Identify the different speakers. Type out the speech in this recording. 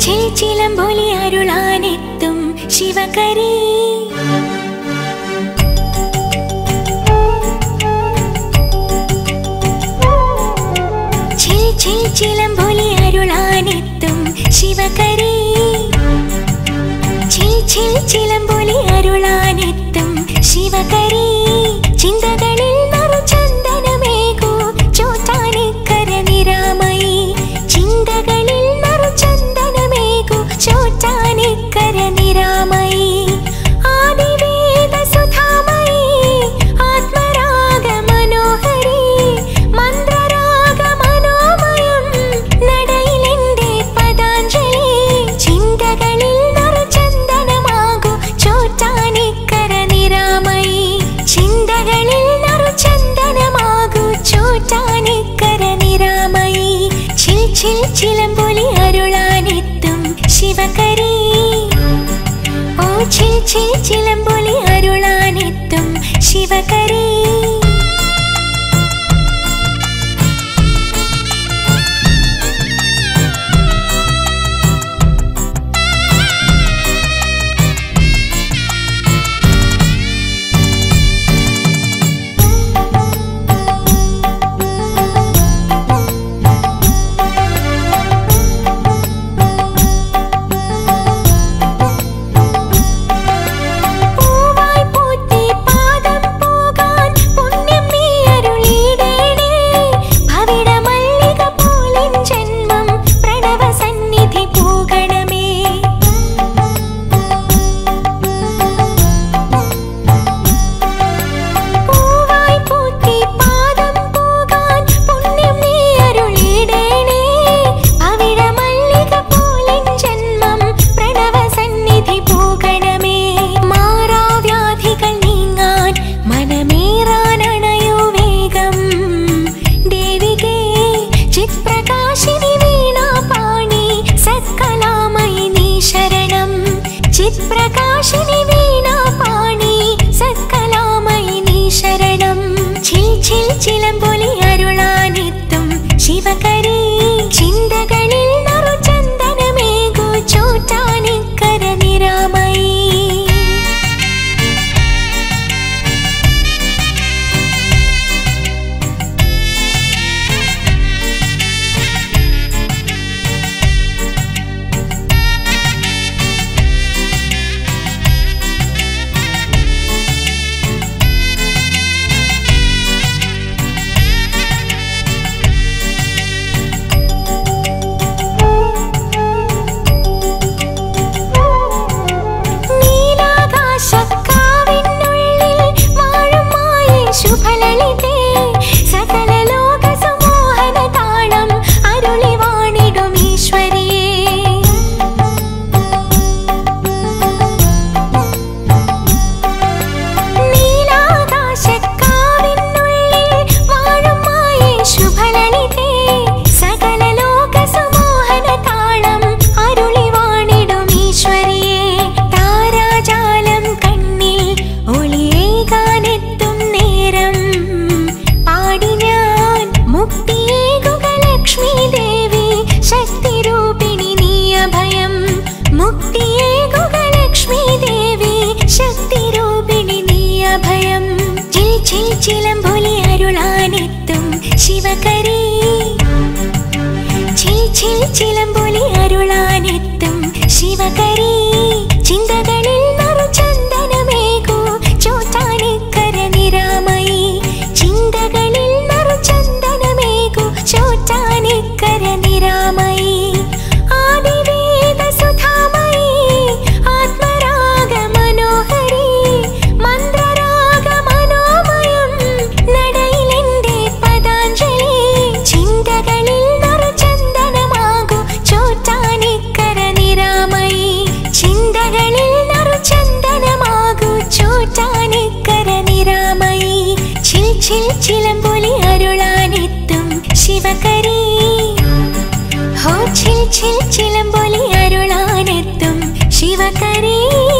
Speaker 1: ചിൽ ചിലമ്പൊലി അരുളാനെത്തും ശിവകരീ ചിൽ ചിൽ ചിലമ്പൊലി അരുളാനെത്തും ശിവകരീ ചിൽ ചിൽ ചിലമ്പൊലി അരുളാനെത്തും ശിവകരീ ചിന്തകളിൽ നറുചന്ദനമേകൂ ചോറ്റാനിക്കര നിരാമയി ചിന്തകളിൽ നറുചന്ദനമേകൂ ചോറ്റാനിക്കര നിരാമയി ആദിവേദ സുധാമയി ആത്മരാഗ മനോഹരി മന്ത്രരാഗ മനോമയം നടയിലെന്റെ പദാഞ്ജലി ചിന്തകളിൽ നറുചന്ദനമാകൂ ചോറ്റാനിക്കര നിരാമയി ചിന്തകളിൽ നറുചന്ദനമാകൂ ചോറ്റാനിക്കര നിരാമയി ചിൽ ചിൽ ചിലമ്പൊലി അരുളാനെത്തും ശിവകരീ ഓ ചിൽ ചിൽ ചിലമ്പൊലി അരുളാനെത്തും ശിവകരീ പൂവായി പൂത്തി പാദം പോകാൻ പുണ്യം നീ അരുളിയിടേണേ. ഭവിട മല്ലിക പോലിൻ ജന്മം പ്രണവ സന്നിധി പൂകണമേ പൂവായി പൂത്തി പാദം പോകാൻ പുണ്യം നീ അരുളിയിടേണേ. ഭവിട മല്ലിക പോലിൻ ജന്മം പ്രണവ സന്നിധി പൂകണമേ മാറാവ്യാധികൾ നീങ്ങാൻ മനമേറാനണയോ വേഗം ദേവികേ ചിത്പ്രകാശിനി വീണാപാണി സത്കലാമയി നീ ശരണം ചിത്പ്രകാശിനി വീണാപാണി സത്കലാമയി നീ ശരണം ചിൽ ചിൽ ചിലമ്പൊലി അരുളാനെത്തും ശിവകരീ ചിന്തകളിൽ നറുചന്ദനമേകൂ ചോറ്റാനിക്കര നിരാമയി നീലാകാശക്കാവിനുള്ളിൽ വാഴും മായേ ശുഭലളിതേ സകല ലോക സമോഹന താളം അരുളി വാണിടും ഈശ്വരിയേ നീലാകാശക്കാവിനുള്ളിൽ വാഴും മായേ ശുഭലളിതേ സകല ലോക സമോഹന താളം അരുളി വാണിടും ഈശ്വരിയേ താരാജാലം കണ്ണിൽ ഒളിയേകാനെത്തും നേരം പാടി ഞാൻ മുക്തിയേകുക ലക്ഷ്മി ദേവി ശക്തിരൂപിണി നീ അഭയം മുക്തിയേകുക ലക്ഷ്മി ദേവി ശക്തിരൂപിണി നീ അഭയം ചിൽ ചിൽ ചിലമ്പൊലി അരുളാനെത്തും ശിവകരീ ചിൽ ചിൽ ചിലമ്പൊലി അരുളാനെത്തും ശിവകരീ ചിന്തകളിൽ നറുചന്ദനമേകൂ ചോറ്റാനിക്കര നിരാമയി ചിന്തകളിൽ നറുചന്ദനമേകൂ ചോറ്റാനിക്കര നിരാമയി ആദിവേദ സുധാമയി ആത്മരാഗ മനോഹരി മന്ത്രരാഗ മനോമയം നടയിലെന്റെ പദാഞ്ജലി ചിന്തകളിൽ നറുചന്ദനമാകൂ ചോറ്റാനിക്കര നിരാമയി ചിന്തകളിൽ നറുചന്ദനമാകൂ ചോറ്റാനിക്കര നിരാമയി ചിൽ ചിൽ ചിലമ്പൊലി അരുളാനെത്തും ശിവകരീ ഹോ ചിൽ ചിൽ ചിലമ്പൊലി അരുളാനെത്തും ശിവകരീ